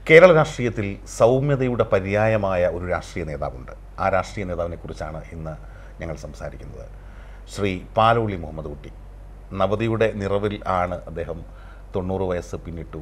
കേരള രാഷ്ട്രീയത്തിൽ സൗമ്യതയുടെ പര്യായമായ ഒരു രാഷ്ട്രീയ നേതാവുണ്ട് ആ രാഷ്ട്രീയ നേതാവിനെ കുറിച്ചാണ് ഇന്ന് ഞങ്ങൾ സംസാരിക്കുന്നത് ശ്രീ പാലോളി മുഹമ്മദ് കുട്ടി നവതിയുടെ നിറവിൽ ആണ് അദ്ദേഹം തൊണ്ണൂറ് വയസ്സ് പിന്നിട്ടു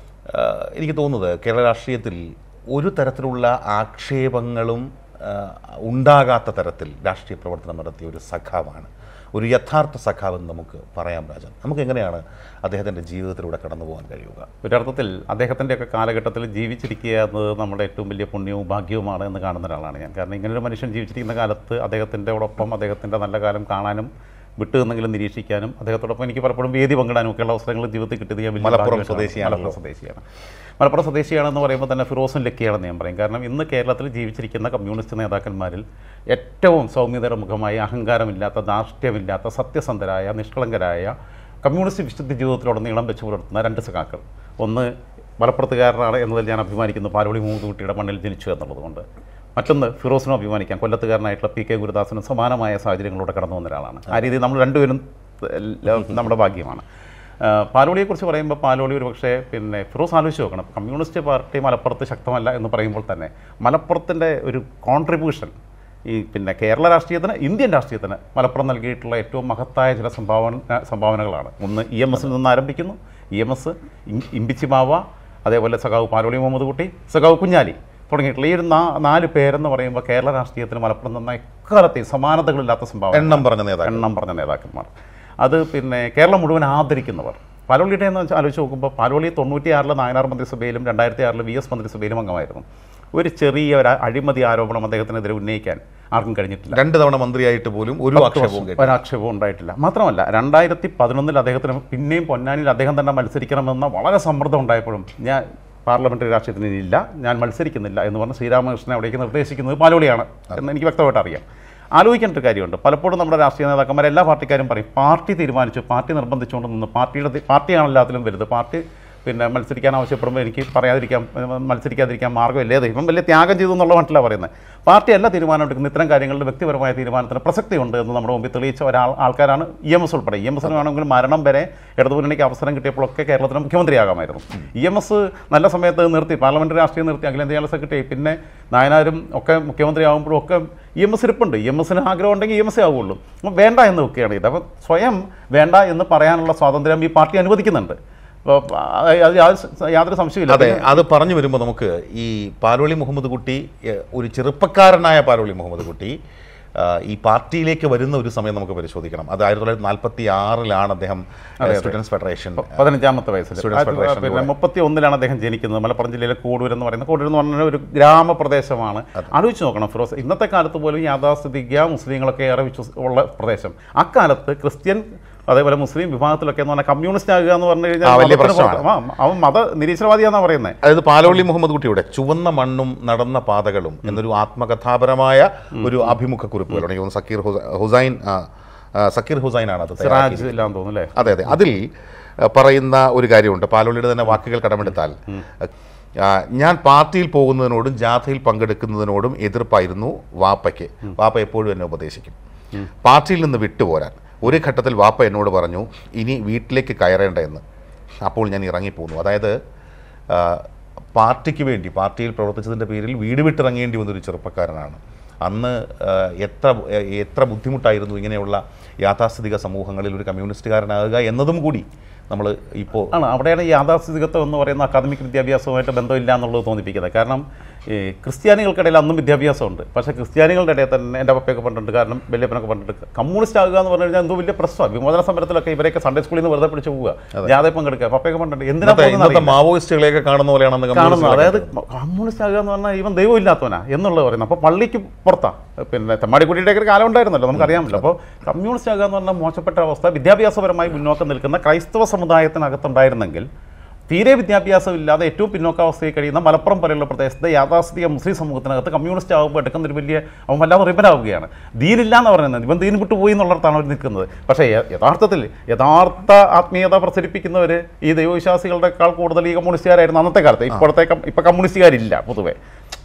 ആഹ് എനിക്ക് തോന്നുന്നത് കേരള രാഷ്ട്രീയത്തിൽ ഒരു തരത്തിലുള്ള ആക്ഷേപങ്ങളും ആഹ് ഉണ്ടാകാത്ത തരത്തിൽ രാഷ്ട്രീയ പ്രവർത്തനം നടത്തിയ ഒരു സഖാവാണ് ഒരു യഥാർത്ഥ സഖാവെന്ന് നമുക്ക് പറയാം രാജൻ നമുക്ക് എങ്ങനെയാണ് അദ്ദേഹത്തിൻ്റെ ജീവിതത്തിലൂടെ കടന്നു പോകാൻ കഴിയുക ഒരർത്ഥത്തിൽ അദ്ദേഹത്തിൻ്റെയൊക്കെ കാലഘട്ടത്തിൽ ജീവിച്ചിരിക്കുക എന്നത് നമ്മുടെ ഏറ്റവും വലിയ പുണ്യവും ഭാഗ്യവുമാണ് എന്ന് കാണുന്ന ഒരാളാണ് ഞാൻ കാരണം ഇങ്ങനൊരു മനുഷ്യൻ ജീവിച്ചിരിക്കുന്ന കാലത്ത് അദ്ദേഹത്തിൻ്റെയോടൊപ്പം അദ്ദേഹത്തിൻ്റെ നല്ല കാലം കാണാനും വിട്ടു നിന്നെങ്കിലും നിരീക്ഷിക്കാനും അദ്ദേഹത്തോടൊപ്പം എനിക്ക് പലപ്പോഴും വേദി പങ്കിടാനും ഒക്കെയുള്ള അവസരങ്ങൾ ജീവിതത്തിൽ കിട്ടിയത് ഞാൻ വലിയ മലപ്പുറം ഭാഗ്യമായിട്ടാണ്. സ്വദേശിയാണല്ലോ. മലപ്പുറം സ്വദേശിയാണ് മലപ്പുറം സ്വദേശിയാണെന്ന് പറയുമ്പോൾ തന്നെ ഫിറോസും ലക്കിയാണെന്ന് ഞാൻ പറയും കാരണം ഇന്ന് കേരളത്തിൽ ജീവിച്ചിരിക്കുന്ന കമ്മ്യൂണിസ്റ്റ് നേതാക്കന്മാരിൽ ഏറ്റവും സൗമ്യതയുടെ മുഖമായി അഹങ്കാരമില്ലാത്ത ധാർഷ്ട്യമില്ലാത്ത സത്യസന്ധരായ നിഷ്കളങ്കരായ കമ്മ്യൂണിസ്റ്റ് വിശുദ്ധ ജീവിതത്തിലുടനീളം വെച്ച് പുലർത്തുന്ന രണ്ട് സഖാക്കൾ ഒന്ന് മലപ്പുറത്തുകാരനാണ് എന്നതിൽ ഞാൻ അഭിമാനിക്കുന്നു പാലോളി മൂന്നുകുട്ടിയുടെ മണ്ണിൽ ജനിച്ചു എന്നുള്ളത് കൊണ്ട് മറ്റൊന്ന് ഫിറോസിനും അഭിമാനിക്കാം കൊല്ലത്തുകാരനായിട്ടുള്ള പി കെ ഗുരുദാസനും സമാനമായ സാഹചര്യങ്ങളിലൂടെ കടന്നു വന്ന ഒരാളാണ് ആ രീതിയിൽ നമ്മൾ രണ്ടുപേരും എല്ലാം നമ്മുടെ ഭാഗ്യമാണ് ആ, പാലോളിയെക്കുറിച്ച് പറയുമ്പോൾ പാലോളി ഒരു പക്ഷേ പിന്നെ ഫിറോസ് ആലോചിച്ച് നോക്കണം കമ്മ്യൂണിസ്റ്റ് പാർട്ടി മലപ്പുറത്ത് ശക്തമല്ല എന്ന് പറയുമ്പോൾ തന്നെ മലപ്പുറത്തിൻ്റെ ഒരു കോൺട്രിബ്യൂഷൻ ഈ പിന്നെ കേരള രാഷ്ട്രീയത്തിന് ഇന്ത്യൻ രാഷ്ട്രീയത്തിന് മലപ്പുറം നൽകിയിട്ടുള്ള ഏറ്റവും മഹത്തായ ചില സംഭാവന സംഭാവനകളാണ് ഒന്ന് ഇ എം എസിൽ നിന്ന് ആരംഭിക്കുന്നു ഇ എം എസ് ഇമ്പിച്ചിമാവ അതേപോലെ സഖാവ് പാലോളി മുഹമ്മദ് കുട്ടി സഖാവ് കുഞ്ഞാലി തുടങ്ങിയിട്ടുള്ള ഈ ഒരു നാ- നാല് പേരെന്ന് പറയുമ്പോൾ കേരള രാഷ്ട്രീയത്തിന് മലപ്പുറം നിന്ന എക്കാലത്തെയും സമാനതകളില്ലാത്ത സംഭാവന എണ്ണം പറഞ്ഞ നേതാക്കൾ എണ്ണം പറഞ്ഞ നേതാക്കന്മാർ അത് പിന്നെ കേരളം മുഴുവൻ ആദരിക്കുന്നവർ പാലോളിയുടെ എന്ന് വെച്ചാൽ ആലോചിച്ച് നോക്കുമ്പോൾ പാലോളി തൊണ്ണൂറ്റിയാറിൽ നായനാർ മന്ത്രിസഭയിലും രണ്ടായിരത്തി ആറിൽ വി എസ് മന്ത്രിസഭയിലും അംഗമായിരുന്നു ഒരു ചെറിയ ഒരു അഴിമതി ആരോപണം അദ്ദേഹത്തിനെതിരെ ഉന്നയിക്കാൻ ആർക്കും കഴിഞ്ഞിട്ടില്ല രണ്ട് തവണ മന്ത്രിയായിട്ട് പോലും ഒരു ആക്ഷേപവും കേട്ടു ഒരാക്ഷേപവും ഉണ്ടായിട്ടില്ല മാത്രമല്ല രണ്ടായിരത്തി പതിനൊന്നിൽ അദ്ദേഹത്തിന് പിന്നെയും പൊന്നാനിയിൽ അദ്ദേഹം തന്നെ മത്സരിക്കണമെന്ന വളരെ സമ്മർദ്ദം ഉണ്ടായപ്പോഴും ഞാൻ പാർലമെന്ററി രാഷ്ട്രീയത്തിന് ഇല്ല ഞാൻ മത്സരിക്കുന്നില്ല എന്ന് പറഞ്ഞ് ശ്രീരാമകൃഷ്ണനെ അവിടേക്ക് നിർദ്ദേശിക്കുന്നത് പാലോളിയാണ് എന്ന് എനിക്ക് വ്യക്തമായിട്ട് അറിയാം ആലോചിക്കേണ്ട ഒരു കാര്യമുണ്ട് പലപ്പോഴും നമ്മുടെ രാഷ്ട്രീയ നേതാക്കന്മാർ എല്ലാ പാർട്ടിക്കാരും പറയും പാർട്ടി തീരുമാനിച്ചു പാർട്ടി നിർബന്ധിച്ചുകൊണ്ട് നിന്ന് പാർട്ടിയുടെ തി- പാർട്ടിയാണ് എല്ലാത്തിലും വലുത് പാർട്ടി പിന്നെ മത്സരിക്കാൻ ആവശ്യപ്പെടുമ്പോൾ എനിക്ക് പറയാതിരിക്കാൻ ഏഹ് മത്സരിക്കാതിരിക്കാൻ മാർഗ്ഗമില്ലേ ദൈവം വലിയ ത്യാഗം ചെയ്തു എന്നുള്ള മട്ടിലാണ് പറയുന്നത് പാർട്ടി അല്ല തീരുമാനം എടുക്കുന്നത് ഇത്തരം കാര്യങ്ങളിൽ വ്യക്തിപരമായ തീരുമാനത്തിന് പ്രസക്തിയുണ്ട് എന്ന് നമ്മുടെ മുമ്പിൽ തെളിയിച്ച ഒരാൾ ആൾക്കാരാണ് ഇ എം എസ് ഉൾപ്പെടെ ഇ എം എസിന് വേണമെങ്കിൽ മരണം വരെ ഇടതുമുന്നണിക്ക് അവസരം കിട്ടിയപ്പോഴൊക്കെ കേരളത്തിന് മുഖ്യമന്ത്രിയാകാമായിരുന്നു ഇ എം എസ് നല്ല സമയത്ത് നിർത്തി പാർലമെന്റ് രാഷ്ട്രീയം നിർത്തി അഖിലേന്ത്യാ ജനറൽ സെക്രട്ടറി പിന്നെ നായനാരും ഒക്കെ മുഖ്യമന്ത്രി ആകുമ്പോഴും ഒക്കെ ഇ എം എസ് ഇരിപ്പുണ്ട് ഇ എം എസിന് ആഗ്രഹം ഉണ്ടെങ്കിൽ ഇ എം എസ് ആവുള്ളൂ അപ്പം വേണ്ട എന്ന് വെക്കുകയാണ് ഇത് അപ്പം സ്വയം വേണ്ട എന്ന് പറയാനുള്ള സ്വാതന്ത്ര്യം ഈ പാർട്ടി അനുവദിക്കുന്നുണ്ട് അപ്പോൾ അത് യാതൊരു- യാതൊരു സംശയമില്ല അതെ അത് പറഞ്ഞു വരുമ്പോൾ നമുക്ക് ഈ പാലോളി മുഹമ്മദ് കുട്ടി എ, ഒരു ചെറുപ്പക്കാരനായ പാലോളി മുഹമ്മദ് കുട്ടി ആ, ഈ പാർട്ടിയിലേക്ക് വരുന്ന ഒരു സമയം നമുക്ക് പരിശോധിക്കണം അത് ആയിരത്തി തൊള്ളായിരത്തി നാൽപ്പത്തി ആറിലാണ് അദ്ദേഹം സ്റ്റുഡൻസ് ഫെഡറേഷൻ പതിനഞ്ചാമത്തെ വയസ്സിൽ Students ആയിരത്തി Federation പിന്നെ മുപ്പത്തി ഒന്നിലാണ് അദ്ദേഹം ജനിക്കുന്നത് മലപ്പുറം ജില്ലയിലെ കോടൂർ എന്ന് പറയുന്നത് കോടൂർ എന്ന് പറഞ്ഞ ഒരു ഗ്രാമപ്രദേശമാണ് ആലോചിച്ച് നോക്കണം ഫിറോസ് ഇന്നത്തെ കാലത്ത് പോലും യാഥാസ്ഥിതിക മുസ്ലിങ്ങളൊക്കെ ഏറെ വിശ്വസ ഉള്ള പ്രദേശം അക്കാലത്ത് ക്രിസ്ത്യൻ അതേപോലെ മുസ്ലിം വിഭാഗത്തിലൊക്കെ എന്ന് പറഞ്ഞാൽ കമ്മ്യൂണിസ്റ്റ് ആകുക എന്ന് പറഞ്ഞു കഴിഞ്ഞാൽ ആ, വലിയ മതത്തിന് പ്രശ്നമാണ്. പുറത്ത് ആ, അവൻ മത നിരീശ്വരവാദിയാണെന്നാണ് പറയുന്നത് അതായത് പാലോളി മുഹമ്മദ് കുട്ടിയുടെ ചുവന്ന മണ്ണും നടന്ന പാതകളും എന്നൊരു ആത്മകഥാപരമായ ഒരു അഭിമുഖ കുറിപ്പുകൾ എനിക്ക് തോന്നുന്നു സക്കീർ ഹുസ- ഹുസൈൻ ആ, ആ, സക്കീർ ഹുസൈൻ ആണ് അത് തയ്യാറാക്കിയത്. സിറാജ് ഇല്ലാന്ന് തോന്നുന്നു അല്ലേ അതെ അതെ അതിൽ അഹ്, പറയുന്ന ഒരു കാര്യമുണ്ട് പാലോളിയുടെ തന്നെ വാക്കുകൾ കടമെടുത്താൽ ആ, ഞാൻ പാർട്ടിയിൽ പോകുന്നതിനോടും ജാഥയിൽ പങ്കെടുക്കുന്നതിനോടും എതിർപ്പായിരുന്നു വാപ്പയ്ക്ക് വാപ്പ എപ്പോഴും എന്നെ ഉപദേശിക്കും പാർട്ടിയിൽ നിന്ന് വിട്ടുപോരാൻ ഒരു ഘട്ടത്തിൽ വാപ്പ എന്നോട് പറഞ്ഞു ഇനി വീട്ടിലേക്ക് കയറേണ്ട എന്ന് അപ്പോൾ ഞാൻ ഇറങ്ങിപ്പോന്നു അതായത് ആ, പാർട്ടിക്ക് വേണ്ടി പാർട്ടിയിൽ പ്രവർത്തിച്ചതിൻ്റെ പേരിൽ വീട് വിട്ടിറങ്ങേണ്ടി വന്നൊരു ചെറുപ്പക്കാരനാണ് അന്ന് ആ, എത്ര എത്ര ബുദ്ധിമുട്ടായിരുന്നു ഇങ്ങനെയുള്ള യാഥാസ്ഥിതിക സമൂഹങ്ങളിൽ ഒരു കമ്മ്യൂണിസ്റ്റുകാരനാകുക എന്നതും കൂടി നമ്മൾ ഇപ്പോൾ ആണ് അവിടെയാണ് ഈ യാഥാസ്ഥിതികത്വം എന്ന് പറയുന്ന അക്കാദമിക് വിദ്യാഭ്യാസവുമായിട്ട് ബന്ധമില്ല എന്നുള്ളത് തോന്നിപ്പിക്കുന്നത് കാരണം ഈ ക്രിസ്ത്യാനികൾക്കിടയിൽ അന്നും വിദ്യാഭ്യാസമുണ്ട് പക്ഷേ ക്രിസ്ത്യാനികളുടെ ഇടയിൽ തന്നെ എൻ്റെ പപ്പയൊക്കെ പറഞ്ഞിട്ടുണ്ട് കാരണം വലിയപ്പനൊക്കെ പറഞ്ഞിട്ട് കമ്മ്യൂണിസ്റ്റ് ആകുക എന്ന് പറഞ്ഞു കഴിഞ്ഞാൽ എന്തോ വലിയ പ്രശ്നമാണ് വിമോചന സമരത്തിലൊക്കെ ഇവരെയൊക്കെ സൺഡേ സ്കൂളിൽ നിന്ന് വെറുതെ പിടിച്ച് പോവുക ജാഥയിൽ പങ്കെടുക്കുക പപ്പയൊക്കെ പറഞ്ഞിട്ടുണ്ട് എന്തിനാ ഇന്നത്തെ പോകുന്നത് ഇന്നത്തെ അറിയില്ല. മാവോയിസ്റ്റുകളെയൊക്കെ കാണുന്ന പോലെയാണ് അന്ന് കാണുന്നു കമ്മ്യൂണിസ്റ്റുകളെ അതായത് കമ്മ്യൂണിസ്റ്റ് ആകുക എന്ന് പറഞ്ഞാൽ ഇവൻ ദൈവം ഇല്ലാത്തവനാ എന്നുള്ളത് പറയുന്നത് അപ്പോൾ പള്ളിക്ക് പുറത്താണ് പിന്നെ തെമ്മാടിക്കുട്ടിയുടെ ഒക്കെ കാലം ഉണ്ടായിരുന്നല്ലോ നമുക്കറിയാമല്ലോ അപ്പോൾ കമ്മ്യൂണിസ്റ്റ് ആകുക എന്ന് പറഞ്ഞാൽ മോശപ്പെട്ട അവസ്ഥ വിദ്യാഭ്യാസപരമായി മുന്നോക്കം നിൽക്കുന്ന ക്രൈസ്തവ സമുദായത്തിനകത്തുണ്ടായിരുന്നെങ്കിൽ തീരെ വിദ്യാഭ്യാസമില്ലാതെ ഏറ്റവും പിന്നോക്കാവസ്ഥയിൽ കഴിയുന്ന മലപ്പുറം പോലെയുള്ള പ്രദേശത്തെ യാഥാസ്ഥിതിക മുസ്ലിം സമൂഹത്തിനകത്ത് കമ്മ്യൂണിസ്റ്റ് ആകുമ്പോൾ എടുക്കുന്ന ഒരു വലിയ അവൻ വല്ലാതെ റിബനാവുകയാണ് ദീനില്ല എന്ന് പറയുന്നത് ഇവൻ ദീൻ വിട്ടു പോയി എന്നുള്ളിടത്താണ് അവർ നിൽക്കുന്നത് പക്ഷേ യ- യഥാർത്ഥത്തിൽ യഥാർത്ഥ ആത്മീയത പ്രചരിപ്പിക്കുന്നവർ ഈ ദൈവവിശ്വാസികളുടെക്കാൾ കൂടുതൽ ഈ കമ്മ്യൂണിസ്റ്റുകാരായിരുന്നു അന്നത്തെ കാലത്ത് ഇപ്പോഴത്തെ കം- ഇപ്പൊ കമ്മ്യൂണിസ്റ്റുകാരില്ല പൊതുവെ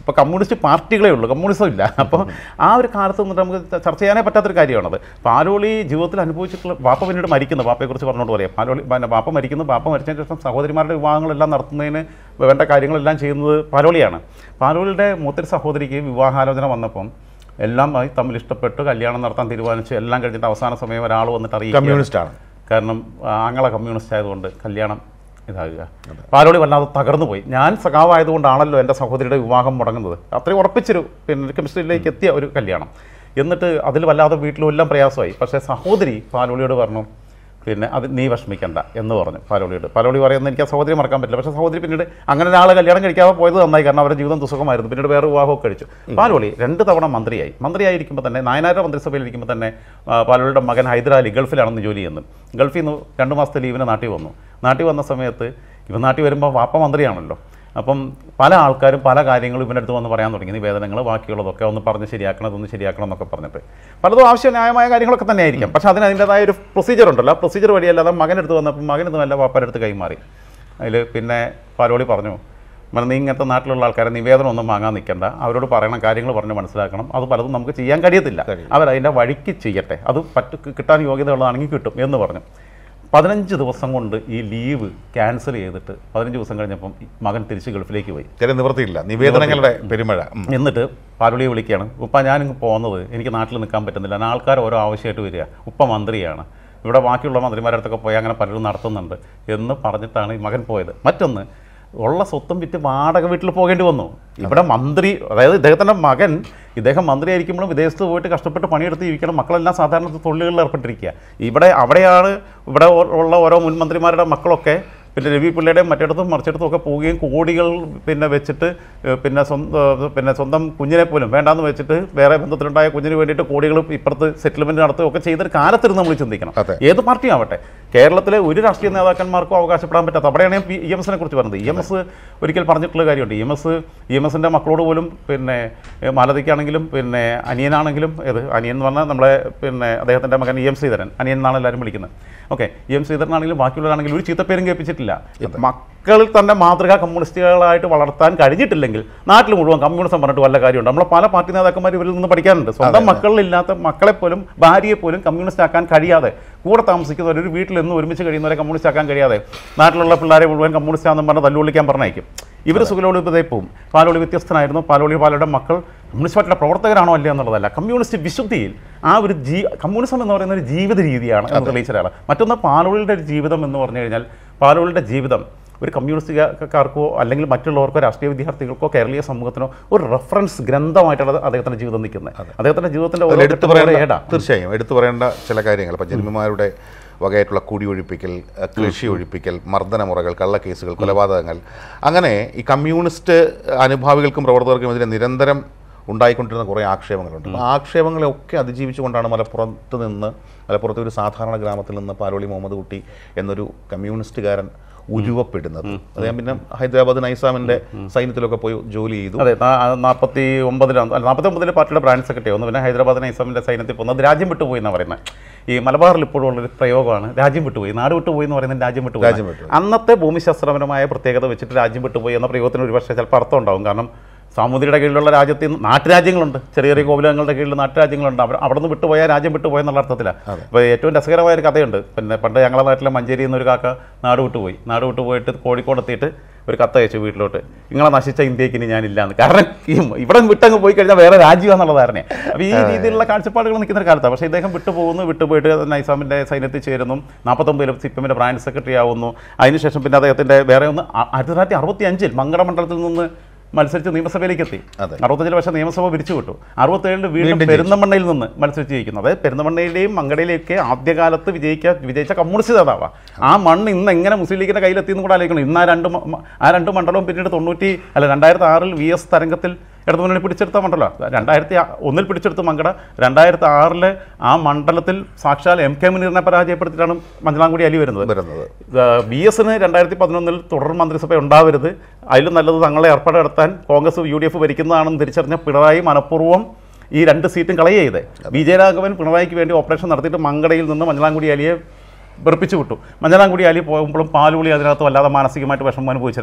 ഇപ്പോൾ കമ്മ്യൂണിസ്റ്റ് പാർട്ടികളേ ഉള്ളൂ കമ്മ്യൂണിസം ഇല്ല അപ്പോൾ ആ ഒരു കാലത്ത് നിന്നിട്ട് നമുക്ക് ച- ചർച്ച ചെയ്യാനേ പറ്റാത്തൊരു കാര്യമാണത് പാലോളി ജീവിതത്തിൽ അനുഭവിച്ചിട്ടുള്ള വാപ്പ പിന്നീട് മരിക്കുന്നു വാപ്പയെക്കുറിച്ച് പറഞ്ഞുകൊണ്ട് പറയാം പാലോളി പിന്നെ വാപ്പ മരിക്കുന്നു വാപ്പ മരിച്ചതിന് ശേഷം സഹോദരിമാരുടെ വിവാഹങ്ങളെല്ലാം നടത്തുന്നതിന് വേണ്ട കാര്യങ്ങളെല്ലാം ചെയ്യുന്നത് പാലോളിയാണ് പാലോളിയുടെ മൂത്തൊരു സഹോദരിക്ക് വിവാഹാലോചന വന്നപ്പം എല്ലാം ആയി തമ്മിൽ ഇഷ്ടപ്പെട്ട് കല്യാണം നടത്താൻ തീരുമാനിച്ചു എല്ലാം കഴിഞ്ഞിട്ട് അവസാന സമയം ഒരാൾ വന്നിട്ട് അറിയിക്കും കമ്മ്യൂണിസ്റ്റ് ആണ് കാരണം ആ, ആങ്ങളെ കമ്മ്യൂണിസ്റ്റ് ആയതുകൊണ്ട് കല്യാണം ഇതാകുക പാലോളി വല്ലാതെ തകർന്നു പോയി ഞാൻ സഖാവായതുകൊണ്ടാണല്ലോ എൻ്റെ സഹോദരിയുടെ വിവാഹം മുടങ്ങുന്നത് അത്രയും ഉറപ്പിച്ചൊരു പിന്നെ കെമിസ്ട്രിയിലേക്ക് എത്തിയ ഒരു കല്യാണം എന്നിട്ട് അതിൽ വല്ലാതെ വീട്ടിലും എല്ലാം പ്രയാസമായി പക്ഷേ സഹോദരി പാലോളിയോട് പറഞ്ഞു പിന്നെ അത് നീ വിഷമിക്കണ്ട എന്ന് പറഞ്ഞു പാലോളിയോട് പാലോളി പറയുന്നത് എനിക്ക് ആ സഹോദരി മറക്കാൻ പറ്റില്ല പക്ഷേ സഹോദരി പിന്നീട് അങ്ങനെ ഒരാളെ കല്യാണം കഴിക്കാതെ പോയത് നന്നായി കാരണം അവരുടെ ജീവിതം ദുസ്സുഖമായിരുന്നു പിന്നീട് വേറെ വിവാഹമൊക്കെ കഴിച്ചു പാലോളി രണ്ട് തവണ മന്ത്രിയായി മന്ത്രിയായിരിക്കുമ്പോൾ തന്നെ നായനാരുടെ മന്ത്രിസഭയിൽ ഇരിക്കുമ്പോൾ തന്നെ ആ, പാലോളിയുടെ മകൻ ഹൈദരാലി ഗൾഫിലാണെന്ന് ജോലി ചെയ്യുന്നത് ഗൾഫിൽ നിന്ന് രണ്ട് മാസത്തെ ലീവിന് നാട്ടിൽ വന്നു നാട്ടിൽ വന്ന സമയത്ത് ഇവൻ നാട്ടിൽ വരുമ്പോൾ വാപ്പ മന്ത്രിയാണല്ലോ അപ്പം പല ആൾക്കാരും പല കാര്യങ്ങളും ഇവൻ്റെ അടുത്ത് വന്ന് പറയാൻ തുടങ്ങി നിവേദനങ്ങൾ ബാക്കിയുള്ളതൊക്കെ ഒന്ന് പറഞ്ഞ് ശരിയാക്കണം ഇതൊന്ന് ശരിയാക്കണം എന്നൊക്കെ പറഞ്ഞിട്ട് പലതും ആവശ്യ ന്യായമായ കാര്യങ്ങളൊക്കെ തന്നെ ആയിരിക്കാം പക്ഷേ അതിന് അതിൻ്റെതായ ഒരു പ്രൊസീജിയർ ഉണ്ടല്ലോ ആ പ്രൊസീജിയർ വഴിയല്ലാതെ മകനെടുത്ത് വന്നപ്പോൾ മകനെടുത്ത് നല്ല വാപ്പാൻ്റെ അടുത്ത് കൈമാറി അതിൽ പിന്നെ പാലോളി പറഞ്ഞു മന നീ ഇങ്ങനത്തെ നാട്ടിലുള്ള ആൾക്കാരെ നിവേദനം ഒന്നും വാങ്ങാൻ നിൽക്കണ്ട അവരോട് പറയണം കാര്യങ്ങൾ പറഞ്ഞ് മനസ്സിലാക്കണം അത് പലതും നമുക്ക് ചെയ്യാൻ കഴിയത്തില്ല അവരതിൻ്റെ വഴിക്ക് ചെയ്യട്ടെ അത് പറ്റു കിട്ടാൻ യോഗ്യതയുള്ളതാണെങ്കിൽ കിട്ടും എന്ന് പറഞ്ഞു പതിനഞ്ച് ദിവസം കൊണ്ട് ഈ ലീവ് ക്യാൻസൽ ചെയ്തിട്ട് പതിനഞ്ച് ദിവസം കഴിഞ്ഞപ്പം ഈ മകൻ തിരിച്ച് ഗൾഫിലേക്ക് പോയി ചില നിവൃത്തിയില്ല നിവേദനങ്ങളുടെ പെരുമഴ ഉം. എന്നിട്ട് പാലുളിയെ വിളിക്കുകയാണ് ഉപ്പ ഞാനിങ്ങ് പോകുന്നത് എനിക്ക് നാട്ടിൽ നിൽക്കാൻ പറ്റുന്നില്ല കാരണം ആൾക്കാർ ഓരോ ആവശ്യമായിട്ട് വരിക ഉപ്പ മന്ത്രിയാണ് ഇവിടെ ബാക്കിയുള്ള മന്ത്രിമാരുടെ അടുത്തൊക്കെ പോയി അങ്ങനെ പലരും നടത്തുന്നുണ്ട് എന്ന് പറഞ്ഞിട്ടാണ് ഈ മകൻ പോയത് മറ്റൊന്ന് ഉള്ള സ്വത്തും വിറ്റ് വാടക വീട്ടിൽ പോകേണ്ടി വന്നു ഇവിടെ മന്ത്രി അതായത് ഇദ്ദേഹത്തിൻ്റെ മകൻ ഇദ്ദേഹം മന്ത്രിയായിരിക്കുമ്പോഴും വിദേശത്ത് പോയിട്ട് കഷ്ടപ്പെട്ട് പണിയെടുത്ത് ജീവിക്കണം മക്കളെല്ലാം സാധാരണ തൊഴിലുകളിൽ ഏർപ്പെട്ടിരിക്കുക ഇവിടെ അവിടെയാണ് ഇവിടെ ഉള്ള ഓരോ മുൻ മന്ത്രിമാരുടെ മക്കളൊക്കെ പിന്നെ രവി പിള്ളയുടെയും മറ്റിടത്തും മറിച്ചിടത്തും ഒക്കെ പോവുകയും കോടികൾ പിന്നെ വെച്ചിട്ട് ഏഹ് പിന്നെ സ്വന്തം പിന്നെ സ്വന്തം കുഞ്ഞിനെ പോലും വേണ്ടാന്ന് വെച്ചിട്ട് വേറെ ബന്ധത്തിലുണ്ടായ കുഞ്ഞിന് വേണ്ടിയിട്ട് കോടികൾ ഇപ്പുറത്ത് സെറ്റിൽമെൻറ്റ് നടത്തുകയും ഒക്കെ ചെയ്തൊരു കാലത്തിരുന്ന് നമ്മൾ ചിന്തിക്കണം അതെ. ഏത് പാർട്ടിയും ആവട്ടെ കേരളത്തിലെ ഒരു രാഷ്ട്രീയ നേതാക്കന്മാർക്കും അവകാശപ്പെടാൻ പറ്റാത്ത അവിടെയാണ് ഞാൻ ഇ എം എസിനെ കുറിച്ച് പറഞ്ഞത് ഇ എം എസ് ഒരിക്കൽ പറഞ്ഞിട്ടുള്ള കാര്യമുണ്ട് E M S E M എസിൻ്റെ മക്കളോട് പോലും പിന്നെ ഏഹ് മാലതിക്കാണെങ്കിലും പിന്നെ അനിയനാണെങ്കിലും ഏത് അനിയൻ എന്ന് പറഞ്ഞാൽ നമ്മളെ പിന്നെ അദ്ദേഹത്തിൻ്റെ മകൻ ഇ എം ശ്രീധരൻ അനിയൻ എന്നാണ് എല്ലാവരും വിളിക്കുന്നത് ഓക്കെ ഇ എം ശ്രീധരനാണെങ്കിലും ബാക്കിയുള്ളവരാണെങ്കിലും ഒരു ചീത്തപ്പേരും കേൾപ്പിച്ചിട്ടില്ല മക്കളിൽ തന്നെ മാതൃകാ കമ്മ്യൂണിസ്റ്റുകളായിട്ട് വളർത്താൻ കഴിഞ്ഞിട്ടില്ലെങ്കിൽ നാട്ടിൽ മുഴുവൻ കമ്മ്യൂണിസം പറഞ്ഞിട്ട് വല്ല കാര്യമുണ്ട് നമ്മൾ പല പാർട്ടി നേതാക്കന്മാർ ഇവരിൽ നിന്ന് പഠിക്കാനുണ്ട് സ്വന്തം മക്കളിലില്ലാത്ത മക്കളെ പോലും ഭാര്യയെ പോലും കമ്മ്യൂണിസ്റ്റ് ആക്കാൻ കഴിയാതെ കൂടെ താമസിക്കുന്നവർ ഒരു വീട്ടിൽ നിന്ന് ഒരുമിച്ച് കഴിയുന്നവരെ കമ്മ്യൂണിസ്റ്റ് ആക്കാൻ കഴിയാതെ നാട്ടിലുള്ള പിള്ളേരെ മുഴുവൻ കമ്മ്യൂണിസ്റ്റ് ആണെന്ന് പറഞ്ഞ് തല്ലുകൊള്ളിക്കാൻ പറഞ്ഞയക്കും ഇവർ സുഖലോളിപ്പതേ പോവും പാലോളി വ്യത്യസ്തനായിരുന്നു പാലോളി പാലയുടെ മക്കൾ കമ്മ്യൂണിസ്റ്റ് പാർട്ടിയുടെ പ്രവർത്തകരാണോ അല്ല എന്നുള്ളതല്ല കമ്മ്യൂണിസ്റ്റ് വിശുദ്ധിയിൽ ആ ഒരു ജീ കമ്മ്യൂണിസം എന്ന് പറയുന്ന ഒരു ജീവിത രീതിയാണ് എന്ന് തെളിയിച്ച ഒരാളാണ് മറ്റൊന്ന് പാലോളിയുടെ ഒരു ജീവിതം എന്ന് പറഞ്ഞു കഴിഞ്ഞാൽ പാലോളിയുടെ ജീവിതം ഒരു കമ്മ്യൂണിസ്റ്റുകാർക്കോ അല്ലെങ്കിൽ മറ്റുള്ളവർക്കോ രാഷ്ട്രീയ വിദ്യാർത്ഥികൾക്കോ കേരളീയ സമൂഹത്തിനോ ഒരു റെഫറൻസ് ഗ്രന്ഥമായിട്ടാണ് അദ്ദേഹത്തിന്റെ ജീവിതം നിൽക്കുന്നത് അദ്ദേഹത്തിന്റെ ജീവിതത്തിന്റെ അതിൽ ഓരോ എടുത്തു ഘട്ടവും ഓരോ പറയേണ്ട ഏടാ തീർച്ചയായും എടുത്തു പറയേണ്ട ചില കാര്യങ്ങൾ ഇപ്പം ജന്മിമാരുടെ വകയായിട്ടുള്ള കുടി ഒഴിപ്പിക്കൽ അഹ് കൃഷി ഒഴിപ്പിക്കൽ മർദ്ദനമുറകൾ കള്ളക്കേസുകൾ കൊലപാതകങ്ങൾ അങ്ങനെ ഈ കമ്മ്യൂണിസ്റ്റ് അനുഭാവികൾക്കും പ്രവർത്തകർക്കും ഇതിനെ നിരന്തരം ഉണ്ടായിക്കൊണ്ടിരുന്ന കുറേ ആക്ഷേപങ്ങളുണ്ട് ആ ആക്ഷേപങ്ങളെയൊക്കെ അതിജീവിച്ചുകൊണ്ടാണ് മലപ്പുറത്ത് നിന്ന് മലപ്പുറത്തെ ഒരു സാധാരണ ഗ്രാമത്തിൽ നിന്ന് പാലോളി മുഹമ്മദ് കുട്ടി എന്നൊരു കമ്മ്യൂണിസ്റ്റുകാരൻ ഉരുവപ്പെടുന്നത് അദ്ദേഹം പിന്നെ ഹൈദരാബാദ് നൈസാമിന്റെ സൈന്യത്തിലൊക്കെ പോയി ജോലി ചെയ്തു അതെ നാൽപ്പത്തി ഒമ്പതിലാണ് അല്ല നാൽപ്പത്തി ഒമ്പതിൽ പാർട്ടിയുടെ ബ്രാഞ്ച് സെക്രട്ടറി ഒന്ന് പിന്നെ ഹൈദരാബാദ് നൈസാമിൻ്റെ സൈന്യത്തിൽ പോകുന്നത് രാജ്യം വിട്ടുപോയി എന്നാണ് പറയുന്നത് ഈ മലബാറിൽ ഇപ്പോഴും ഉള്ളൊരു പ്രയോഗമാണ് രാജ്യം വിട്ടുപോയി നാട് വിട്ടുപോയി എന്ന് പറയുന്നത് രാജ്യം വിട്ടുപോയി രാജ്യം വിട്ടുപോയി. അന്നത്തെ ഭൂമിശാസ്ത്രപരമായ പ്രത്യേകത വെച്ചിട്ട് രാജ്യം വിട്ടുപോയി എന്ന പ്രയോഗത്തിന് ഒരുപക്ഷെ ചിലപ്പോൾ അർത്ഥം ഉണ്ടാവും കാരണം സാമൂതിരിയുടെ കീഴിലുള്ള രാജ്യത്തിൽ നിന്ന് നാട്ടുരാജ്യങ്ങളുണ്ട് ചെറിയ ചെറിയ കോവിലങ്ങളുടെ കീഴിൽ നാട്ടുരാജ്യങ്ങളുണ്ട് അവർ അവിടെ നിന്ന് വിട്ടുപോയാൽ രാജ്യം വിട്ടുപോയ എന്നുള്ള അർത്ഥത്തിലാണ് അപ്പോൾ ഏറ്റവും രസകരമായ ഒരു കഥയുണ്ട് പിന്നെ പണ്ട് ഞങ്ങളുടെ നാട്ടിലെ മഞ്ചേരി എന്നൊരു കാക്ക നാട് വിട്ടുപോയി നാട് വിട്ടുപോയിട്ട് കോഴിക്കോട് എത്തിയിട്ട് ഒരു കത്ത് അയച്ചു വീട്ടിലോട്ട് നിങ്ങളെ നശിച്ച ഇന്ത്യക്ക് ഇനി ഞാനില്ലാന്ന് കാരണം ഈ ഇവിടെ വിട്ടങ്ങ് പോയി കഴിഞ്ഞാൽ വേറെ രാജ്യമാണെന്നുള്ള ധാരണയാണ് അപ്പോൾ ഈ രീതിയിലുള്ള കാഴ്ചപ്പാടുകൾ നിൽക്കുന്ന ഒരു കാലത്താണ് പക്ഷേ ഇദ്ദേഹം വിട്ടുപോകുന്നു വിട്ടുപോയിട്ട് നൈസാമിൻ്റെ സൈന്യത്തിൽ ചേരുന്നു നാൽപ്പത്തൊമ്പതിലും സിപ്പിമിൻ്റെ ബ്രാഞ്ച് സെക്രട്ടറി ആവുന്നു അതിനുശേഷം പിന്നെ അദ്ദേഹത്തിൻ്റെ വേറെ ഒന്ന് ആ- ആയിരത്തി തൊള്ളായിരത്തി അറുപത്തി അഞ്ചിൽ മംഗളമണ്ഡലത്തിൽ നിന്ന് മത്സരിച്ച് നിയമസഭയിലേക്ക് എത്തി അതെ. അറുപത്തഞ്ചിൽ പക്ഷേ നിയമസഭ പിരിച്ചു വിട്ടു അറുപത്തേഴിൽ വീണ്ടും വീണ്ടും പെരുന്തമണ്ണയിൽ നിന്ന് മത്സരിച്ച് ജയിക്കുന്നത് അതായത് പെരുന്തമണ്ണയിലെയും മങ്കടയിലെയൊക്കെ ആദ്യകാലത്ത് വിജയിക്ക വിജയിച്ച കമ്മ്യൂണിസ്റ്റ് നേതാവാണ് ആ മണ്ണ് ഇന്ന് എങ്ങനെ മുസ്ലിം ലീഗിന്റെ കയ്യിലെത്തി എന്ന് കൂടെ ആലോചിക്കണം ഇന്ന് ആ രണ്ട് മ- മ- ആ രണ്ട് മണ്ഡലവും പിന്നീട് തൊണ്ണൂറ്റി അല്ല രണ്ടായിരത്തി ആറിൽ വി എസ് തരംഗത്തിൽ ഇടതുമുന്നണി പിടിച്ചെടുത്ത മണ്ഡലമാണ് രണ്ടായിരത്തി ആ- ഒന്നിൽ പിടിച്ചെടുത്ത മങ്കട രണ്ടായിരത്തി ആറില് ആ മണ്ഡലത്തിൽ സാക്ഷാൽ എം കെ മുനീറിനെ പരാജയപ്പെടുത്തിയിട്ടാണ് മഞ്ചലാംകുടി അലി വരുന്നത് വരുന്നത് ബി എസിന് രണ്ടായിരത്തി പതിനൊന്നിൽ തുടർ മന്ത്രിസഭ ഉണ്ടാവരുത് അതിലും നല്ലത് തങ്ങളെ ഏർപ്പാട് നടത്താൻ കോൺഗ്രസ് യു ഡി എഫ് ഭരിക്കുന്നതാണെന്ന് തിരിച്ചറിഞ്ഞ പിണറായി മനഃപൂർവ്വം ഈ രണ്ട് സീറ്റും കളയ ചെയ്തേ ബി ജയരാഘവൻ പിണറായിക്ക് വേണ്ടി ഓപ്പറേഷൻ നടത്തിയിട്ട് മങ്കടയിൽ നിന്ന് മഞ്ഞളാംകുടി അലിയെ വെറുപ്പിച്ചു വിട്ടു മഞ്ഞളാംകുടി അലി പോകുമ്പോഴും പാലുളി അതിനകത്ത് വല്ലാതെ മാനസികമായിട്ട് വിഷമം അനുഭവിച്ച ഒരാളാണ്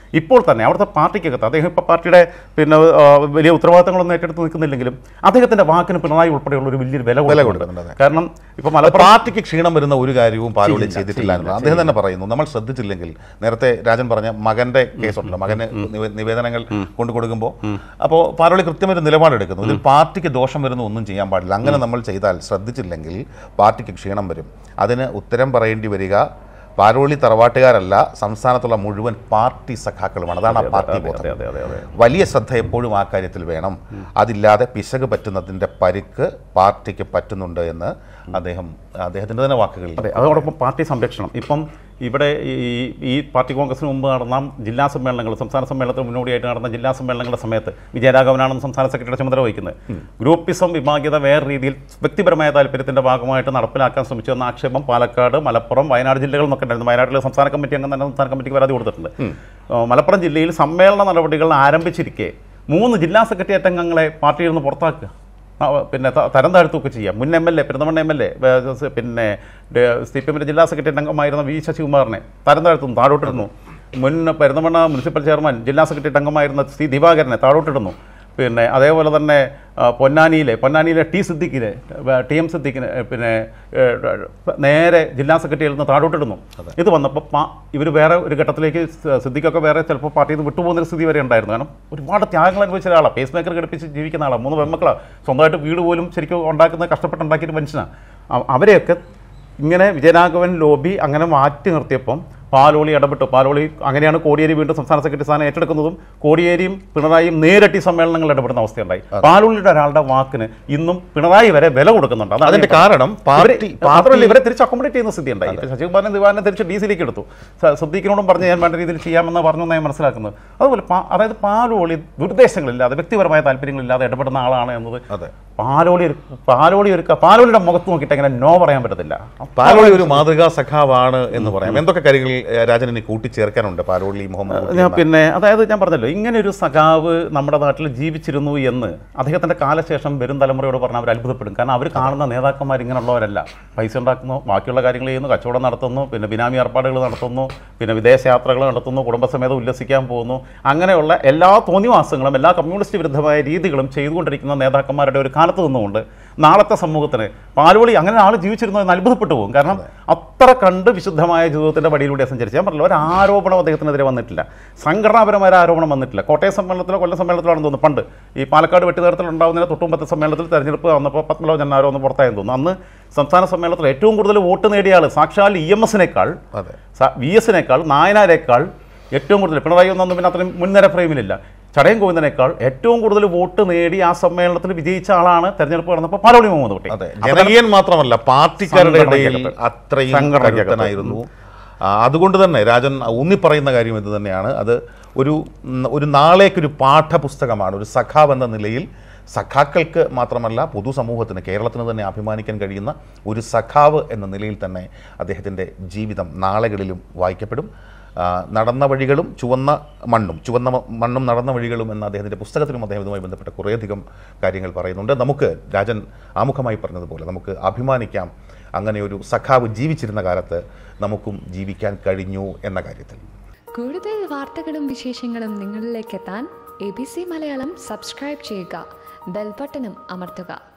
ഇപ്പോൾ തന്നെ അവിടുത്തെ പാർട്ടിക്കകത്ത് അദ്ദേഹം ഇപ്പോൾ പാർട്ടിയുടെ പിന്നെ ആ, വലിയ ഉത്തരവാദിത്തങ്ങളൊന്നും ഏറ്റെടുത്ത് നിൽക്കുന്നില്ലെങ്കിലും അദ്ദേഹത്തിൻ്റെ വാക്കിന് പിണറായി ഉൾപ്പെടെയുള്ള ഒരു വലിയൊരു വില വില കൊടുക്കുന്നുണ്ട് കൊടുക്കുന്നുണ്ട്, അതെ. കാരണം ഇപ്പോൾ അത് മലപ്പുറം പാർട്ടിക്ക് ക്ഷീണം വരുന്ന ഒരു കാര്യവും പാലോളി ചെയ്യില്ല, ചെയ്തിട്ടില്ല ചെയ്യില്ല, എന്നുള്ളത് അദ്ദേഹം തന്നെ പറയുന്നു നമ്മൾ ശ്രദ്ധിച്ചില്ലെങ്കിൽ നേരത്തെ രാജൻ പറഞ്ഞ മകന്റെ കേസുണ്ടല്ലോ മകന് നിവേ- നിവേദനങ്ങൾ കൊണ്ടു കൊടുക്കുമ്പോൾ അപ്പോൾ പാലോളി കൃത്യമായൊരു നിലപാടെടുക്കുന്നു ഇതിൽ പാർട്ടിക്ക് ദോഷം വരുന്ന ഒന്നും ചെയ്യാൻ പാടില്ല അങ്ങനെ നമ്മൾ ചെയ്താൽ ശ്രദ്ധിച്ചില്ലെങ്കിൽ പാർട്ടിക്ക് ക്ഷീണം വരും അതിന് ഉത്തരം പറയേണ്ടി വരിക പാലോളി തറവാട്ടുകാരല്ല സംസ്ഥാനത്തുള്ള മുഴുവൻ പാർട്ടി സഖാക്കളുമാണ് അതാണ് ആ പാർട്ടി ബോധം അതെ അതെ അതെ അതെ വലിയ ശ്രദ്ധ എപ്പോഴും ആ കാര്യത്തിൽ വേണം അതില്ലാതെ പിശക് പറ്റുന്നതിൻ്റെ പരിക്ക് പാർട്ടിക്ക് പറ്റുന്നുണ്ട് എന്ന് അദ്ദേഹം അദ്ദേഹത്തിൻ്റെ തന്നെ വാക്കുകളിൽ അതെ അതോടൊപ്പം പാർട്ടി സംരക്ഷണം ഇപ്പം ഇവിടെ ഈ ഈ പാർട്ടി കോൺഗ്രസിന് മുമ്പ് നടന്ന ജില്ലാ സമ്മേളനങ്ങൾ സംസ്ഥാന സമ്മേളനത്തിന് മുന്നോടിയായിട്ട് നടന്ന ജില്ലാ സമ്മേളനങ്ങളുടെ സമയത്ത് വിജയരാഘവനാണ് സംസ്ഥാന സെക്രട്ടറിയുടെ ചുമതല വഹിക്കുന്നത് ഗ്രൂപ്പിസം വിഭാഗ്യത വേറെ രീതിയിൽ വ്യക്തിപരമായ താല്പര്യത്തിന്റെ ഭാഗമായിട്ട് നടപ്പിലാക്കാൻ ശ്രമിച്ചു എന്ന ആക്ഷേപം പാലക്കാട് മലപ്പുറം വയനാട് ജില്ലകളിൽ നിന്നൊക്കെ ഉണ്ടായിരുന്നു വയനാട്ടിലെ സംസ്ഥാന കമ്മിറ്റി അംഗം തന്നെ സംസ്ഥാന കമ്മിറ്റിക്ക് പരാതി കൊടുത്തിട്ടുണ്ട് ഏഹ് മലപ്പുറം ജില്ലയിൽ സമ്മേളന നടപടികൾ ആരംഭിച്ചിരിക്കെ മൂന്ന് ജില്ലാ സെക്രട്ടേറിയറ്റ് അംഗങ്ങളെ പാർട്ടിയിൽ നിന്ന് പുറത്താക്കുക ആ, പിന്നെ ത- തരം താഴ്ത്തുകയൊക്കെ ചെയ്യാം മുൻ M L A Perinthalmanna M L A പിന്നെ സി പി എമ്മിൻ്റെ ജില്ലാ സെക്രട്ടറി അംഗമായിരുന്ന വി ശശികുമാറിനെ തരം താഴ്ത്തുന്നു താഴോട്ടിടുന്നു മുൻ പെരുന്തമണ്ണ മുനിസിപ്പൽ ചെയർമാൻ ജില്ലാ സെക്രട്ടറി അംഗമായിരുന്ന സി ദിവാകരനെ താഴോട്ടിടുന്നു പിന്നെ അതേപോലെ തന്നെ ആ, പൊന്നാനിയിലെ പൊന്നാനിയിലെ ടി സിദ്ദിഖിനെ വ- ടി എം സിദ്ദിഖിനെ ഏ, പിന്നെ ഏ, നേരെ ജില്ലാ സെക്രട്ടറിയിൽ നിന്ന് താഴോട്ടിടുന്നു ഇത് വന്നപ്പോൾ ഇവർ വേറെ ഒരു ഘട്ടത്തിലേക്ക് സ- സിദ്ദിഖൊക്കെ വേറെ ചിലപ്പോൾ പാർട്ടിയിൽ നിന്ന് വിട്ടുപോകുന്നൊരു സ്ഥിതി വരെ ഉണ്ടായിരുന്നു കാരണം ഒരുപാട് ത്യാഗങ്ങൾ അനുഭവിച്ച ഒരാളാണ് പേസ് മേക്കർ ഘടിപ്പിച്ച് ജീവിക്കുന്ന ആളാണ് മൂന്ന് പെൺമക്കളാണ് സ്വന്തമായിട്ട് വീട് പോലും ശരിക്കും ഉണ്ടാക്കുന്ന കഷ്ടപ്പെട്ടുണ്ടാക്കിയൊരു മനുഷ്യനാണ് അ- അവരെയൊക്കെ ഇങ്ങനെ വിജയരാഘവൻ ലോബി അങ്ങനെ മാറ്റി നിർത്തിയപ്പം പാലോളി ഇടപെട്ടു പാലോളി അങ്ങനെയാണ് കോടിയേരി വീണ്ടും സംസ്ഥാന സെക്രട്ടറി സ്ഥാനം ഏറ്റെടുക്കുന്നതും കോടിയേരിയും പിണറായിയും നേരിട്ട് ഈ സമ്മേളനങ്ങൾ ഇടപെടുന്ന അവസ്ഥയുണ്ടായി പാലോളിയുടെ ഒരാളുടെ വാക്കിന് ഇന്നും പിണറായി വരെ വില കൊടുക്കുന്നുണ്ട് അതാണ് അതിന്റെ ഞാൻ കാരണം പാർട്ടി ഇവരെ- മാത്രമല്ല ഇവരെ തിരിച്ച് അക്കോമഡേറ്റ് ചെയ്യുന്ന സ്ഥിതി ഉണ്ടായി ഇപ്പൊ ശശികുമാരനെ ദിവാനെ തിരിച്ച് ഡി സിയിലേക്ക് എടുത്തു സ- സിദ്ദീഖിനോടും പറഞ്ഞ് ഞാൻ വേണ്ട രീതിയിൽ ചെയ്യാമെന്ന് പറഞ്ഞു എന്ന് ഞാൻ മനസ്സിലാക്കുന്നത് അതുപോലെ പാ- അതായത് പാലോളി ദുർദ്ദേശങ്ങളില്ലാതെ വ്യക്തിപരമായ താല്പര്യങ്ങളില്ലാതെ ഇടപെടുന്ന ആളാണ് എന്നത് അതെ പാലോളി ഒരു പാലോളി ഒരു പാലോളിയുടെ മുഖത്ത് നോക്കിയിട്ട് എങ്ങനെ നോ പറയാൻ പറ്റത്തില്ല പാലോളി ഒരു മാതൃകാ സഖാവാണ് എന്ന് പറയാം എന്തൊക്കെ കാര്യങ്ങളിൽ ഏഹ്, രാജൻ ഇനി കൂട്ടിച്ചേർക്കാനുണ്ട് പാലോളി മുഹമ്മദ് കുട്ടി ഞാൻ പിന്നെ അതായത് ഞാൻ പറഞ്ഞല്ലോ ഇങ്ങനെ ഒരു സഖാവ് നമ്മുടെ നാട്ടിൽ ജീവിച്ചിരുന്നു എന്ന് അദ്ദേഹത്തിന്റെ കാലശേഷം വരും തലമുറയോട് പറഞ്ഞാൽ അവർ അത്ഭുതപ്പെടും കാരണം അവർ കാണുന്ന നേതാക്കന്മാർ ഇങ്ങനെയുള്ളവരല്ല പൈസ ഉണ്ടാക്കുന്നു ബാക്കിയുള്ള കാര്യങ്ങൾ ചെയ്യുന്നു കച്ചവടം നടത്തുന്നു പിന്നെ ബിനാമി ഏർപ്പാടുകൾ നടത്തുന്നു പിന്നെ വിദേശയാത്രകൾ നടത്തുന്നു കുടുംബസമേതം ഉല്ലസിക്കാൻ പോകുന്നു അങ്ങനെയുള്ള എല്ലാ തോന്നിവാസങ്ങളും എല്ലാ കമ്മ്യൂണിസ്റ്റ് വിരുദ്ധമായ രീതികളും ചെയ്തുകൊണ്ടിരിക്കുന്ന നേതാക്കന്മാരുടെ ഒരു കാലത്ത് നിന്നുകൊണ്ട് നാളത്തെ സമൂഹത്തിന് പാലുവളി അങ്ങനെ ആൾ ജീവിച്ചിരുന്നു എന്ന് അത്ഭുതപ്പെട്ടു പോകും കാരണം അത്ര കണ്ട് വിശുദ്ധമായ ജീവിതത്തിന്റെ വഴിയിലൂടെ സഞ്ചരിച്ചു ഞാൻ പറഞ്ഞല്ലോ ഒരു ആരോപണം അദ്ദേഹത്തിനെതിരെ വന്നിട്ടില്ല സംഘടനാപരമായ ഒരു ആരോപണം വന്നിട്ടില്ല കോട്ടയം സമ്മേളനത്തിലോ കൊല്ലം സമ്മേളനത്തിലാണെന്ന് തോന്നുന്നു പണ്ട് ഈ പാലക്കാട് വെട്ടിനേരത്തിൽ ഉണ്ടാകുന്നതിന് തൊട്ടുമ്പത്തെ സമ്മേളനത്തിൽ തെരഞ്ഞെടുപ്പ് വന്നപ്പോൾ പത്മലോചൻ ആരോ ഒന്ന് പുറത്തായെന്ന് തോന്നുന്നു അന്ന് സംസ്ഥാന സമ്മേളനത്തിൽ ഏറ്റവും കൂടുതൽ വോട്ട് നേടിയ ആൾ സാക്ഷാൽ ഇ എം എസിനേക്കാൾ അതെ വി എസിനേക്കാൾ നായനാരേക്കാൾ ഏറ്റവും കൂടുതൽ പിണറായി ഒന്നും പിന്നെ അത്രയും മുൻനിര ഫ്രെയിമിലില്ല ചടയം ഗോവിന്ദനേക്കാൾ ഏറ്റവും കൂടുതൽ വോട്ട് നേടി ആ സമ്മേളനത്തിൽ വിജയിച്ച ആളാണ് തെരഞ്ഞെടുപ്പ് നടന്നപ്പോൾ പാലോളി മുഹമ്മദ് കുട്ടി അതെ ജനകീയൻ മാത്രമല്ല പാർട്ടിക്കാരുടെ ഇടയിൽ സംഘടനയ്ക്കകത്ത്. അത്രയും സംഘടനയ്ക്കകത്ത്. കരുത്തനായിരുന്നു ആ, അതുകൊണ്ട് തന്നെ രാജൻ ഊന്നി പറയുന്ന കാര്യം ഇത് തന്നെയാണ് അത് ഒരു ഉം, ഒരു നാളേക്കൊരു പാഠപുസ്തകമാണ് ഒരു സഖാവ് എന്ന നിലയിൽ സഖാക്കൾക്ക് മാത്രമല്ല പൊതുസമൂഹത്തിന് കേരളത്തിന് തന്നെ അഭിമാനിക്കാൻ കഴിയുന്ന ഒരു സഖാവ് എന്ന നിലയിൽ തന്നെ അദ്ദേഹത്തിൻ്റെ ജീവിതം നാളുകളിലും വായിക്കപ്പെടും ആ, നടന്ന വഴികളും ചുവന്ന മണ്ണും ചുവന്ന മ- മണ്ണും നടന്ന വഴികളും എന്ന അദ്ദേഹത്തിൻ്റെ പുസ്തകത്തിലും അദ്ദേഹം ഇതുമായി ബന്ധപ്പെട്ട കുറേയധികം കാര്യങ്ങൾ പറയുന്നുണ്ട് നമുക്ക് രാജൻ ആമുഖമായി പറഞ്ഞതുപോലെ നമുക്ക് അഭിമാനിക്കാം അങ്ങനെ ഒരു സഖാവ് ജീവിച്ചിരുന്ന കാലത്ത് നമുക്കും ജീവിക്കാൻ കഴിഞ്ഞു എന്ന കാര്യത്തിൽ കൂടുതൽ വാർത്തകളും വിശേഷങ്ങളും നിങ്ങളിലേക്ക് എത്താൻ A B C Malayalam subscribe ചെയ്യുക ബെൽബട്ടനും അമർത്തുക